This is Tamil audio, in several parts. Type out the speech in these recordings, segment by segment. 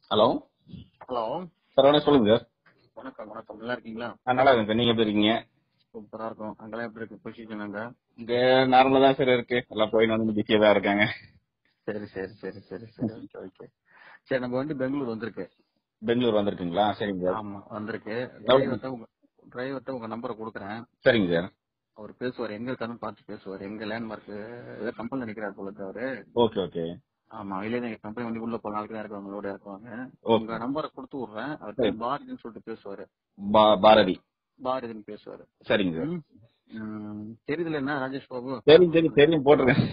ஹலோ ஹலோ சார் வணக்கம் சொல்லுங்க சார் வணக்கம் வணக்கம் நல்லா இருக்கீங்களா ஆ, நல்லா இருக்கேன் சார் நீங்க எப்படி இருக்கீங்க சூப்பரா இருக்கும் அங்கெல்லாம் எப்படி இருக்கு பொசிஷன் அங்க இங்க நார்மலா தான் சார் இருக்கு எல்லாம் போய் வந்து பிஸியா தான் இருக்காங்க சரி சரி சரி சரி சரி ஓகே ஓகே சரி நம்ம வண்டி பெங்களூர் வந்திருக்கு பெங்களூர் வந்திருக்குங்களா சரிங்க சார் ஆமா வந்திருக்கு டிரைவர்ட்ட உங்க டிரைவர்ட்ட உங்க நம்பரை கொடுக்குறேன் சரிங்க சார் அவர் பேசுவார் எங்க இருக்காருன்னு பார்த்து பேசுவார் எங்க லேண்ட்மார்க் ஏதோ கம்பெனில நிக்கிறார் போல இருக்கு அவரு ஓகே ஓகே ஆமா இல்ல எங்க கம்பெனி வண்டி உள்ள போன நாளைக்கு தான் இருக்கவங்களோட இருக்குவாங்க ஓகே உங்க நம்பரை கொடுத்து விடுறேன் அவர் சரி. பாரதின்னு சொல்லிட்டு பேசுவாரு பா- பாரதி பாரதின்னு பேசுவாரு சரிங்க சார் ம். ம், தெரியுதுல என்ன ராஜேஷ் பாபு தெரியும் தெரியும் தெரியும் போட்டிருக்கேன்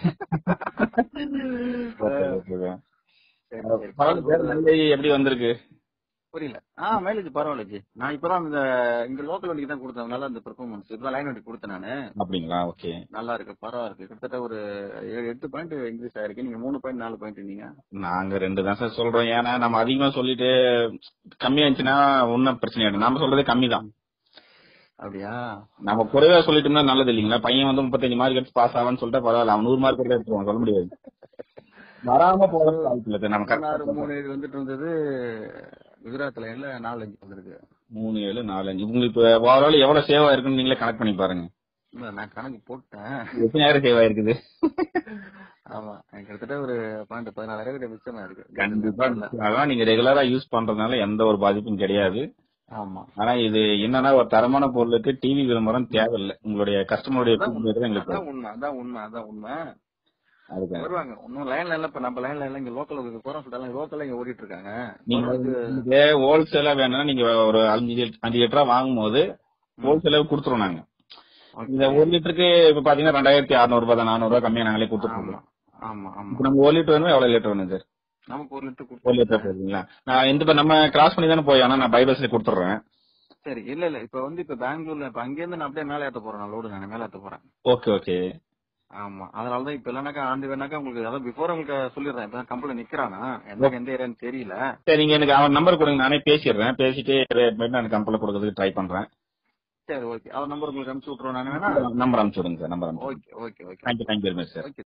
ஓகே, ஓகே சார். சரி, சரி. பரவாயில்ல சார் நன்றி எப்படி வந்திருக்கு புரியல ஆ மைலேஜ் பரவாயில்ல ஜி நான் இப்பதான் இந்த இங்க லோக்கல் வண்டிக்கு தான் கொடுத்தேன் நல்லா இந்த பெர்ஃபார்மன்ஸ் இப்பதான் லைன் வண்டி கொடுத்தேன் நானு அப்படிங்களா ஓகே நல்லா இருக்கு பரவாயில்ல இருக்கு கிட்டத்தட்ட ஒரு ஏழு எட்டு பாயிண்ட் இன்க்ரீஸ் ஆயிருக்கு நீங்க மூணு பாயிண்ட் நாலு பாயிண்ட் நீங்க நாங்க ரெண்டு தான் சார் சொல்றோம் ஏன்னா நம்ம அதிகமா சொல்லிட்டு கம்மியா இருந்துச்சுன்னா ஒன்னும் பிரச்சனை இல்லை நாம சொல்றதே கம்மி தான் அப்படியா நம்ம குறைவா சொல்லிட்டோம்னா நல்லது இல்லைங்களா பையன் வந்து முப்பத்தஞ்சு மார்க் எடுத்து பாஸ் ஆவான்னு சொல்லிட்டு பரவாயில்ல அவன் நூறு மார்க் எடுத்துருவான் சொல்ல முடியாது வராம போகிறது வாய்ப்பு இல்லை சார். நம்ம பதினாறு கரெக்டா மூணு இது வந்துட்டு இருந்தது குஜராத் லைன்ல நாலு அஞ்சு வந்திருக்கு மூணு ஏழு நாலு அஞ்சு உங்களுக்கு இப்ப ஓவரால் எவ்வளவு சேவ் ஆயிருக்குன்னு நீங்களே கனெக்ட் பண்ணி பாருங்க இல்ல, நான் கணக்கு போட்டேன் எத்தனை நேரம் சேவ் ஆயிருக்குது ஆமா எனக்கு கிட்டத்தட்ட ஒரு பாயிண்ட் பதினாலாயிரம் கிட்ட மிச்சமா இருக்கு கண்டிப்பா அதான் நீங்க ரெகுலரா யூஸ் பண்றதுனால எந்த ஒரு பாதிப்பும் கிடையாது ஆமா ஆனா இது என்னன்னா ஒரு தரமான பொருளுக்கு டிவி விளம்பரம் தேவையில்லை உங்களுடைய கஸ்டமருடைய feedback தான் எங்களுக்கு அதான் உண்மை அதான் உண்மை அதான் உண்மை அதுக்கு வருவாங்க இன்னும் லைன்ல இல்ல இப்ப நம்ம லைன்ல இல்ல இங்க லோக்கல் போறோம் சொல்லிட்டாங்க லோக்கல்ல இங்க ஓடிட்டு இருக்காங்க நீங்க போறதுக்கு நீங்க ஹோல்சேலா வேணும்னா நீங்க ஒரு அஞ்சு லிட்- அஞ்சு லிட்டரா வாங்கும் போது ஹோல்சேலா கொடுத்துருவோம் நாங்க Okay. இந்த ஒரு லிட்டருக்கு இப்ப பாத்தீங்கன்னா ரெண்டாயிரத்தி அறுநூறு ரூபாய் நானூறு ரூபாய் கம்மியா நாங்களே கொடுத்துருக்கோம் ஆமா ஆமா ஆமா இப்ப நம்ம ஒரு லிட்டர் வேணுமா எவ்வளவு லிட்டர் வேணும் சார் நமக்கு ஒரு லிட்டர் ஒரு லிட்டர் போதுங்களா நான் இந்த இப்ப நம்ம கிராஸ் பண்ணி தானே போய் ஆனா நான் பைபஸ்ல கொடுத்துட்றேன் சரி இல்ல இல்ல இப்ப வந்து இப்ப பெங்களூர்ல இப்ப அங்க இருந்து நான் அப்படியே மேல ஏத்த போறேன் நான் லோடு நான் மேல ஏத்த போறேன் ஓகே ஓகே ஆமா அதனாலதான் இப்ப இல்லனாக்கா ஆண்டு வேணாக்கா உங்களுக்கு அதாவது பிஃபோர் உங்களுக்கு சொல்லிடுறேன் இப்ப கம்பெனி நிக்கிறானா எந்த எந்த ஏரியான்னு தெரியல சரி நீங்க எனக்கு அவன் நம்பர் கொடுங்க நானே பேசிடுறேன் பேசிட்டு ரேட் நான் கம்பெனில கொடுக்கறதுக்கு ட்ரை பண்றேன் சரி ஓகே அவர் நம்பர் உங்களுக்கு அனுப்பிச்சு விட்டுருவோம் நான் வேணா நம்பர் அனுப்பிச்சு விடுங்க சார் நம்பர் அனுப்பிச்சு okay okay okay thank you thank you very much sir okay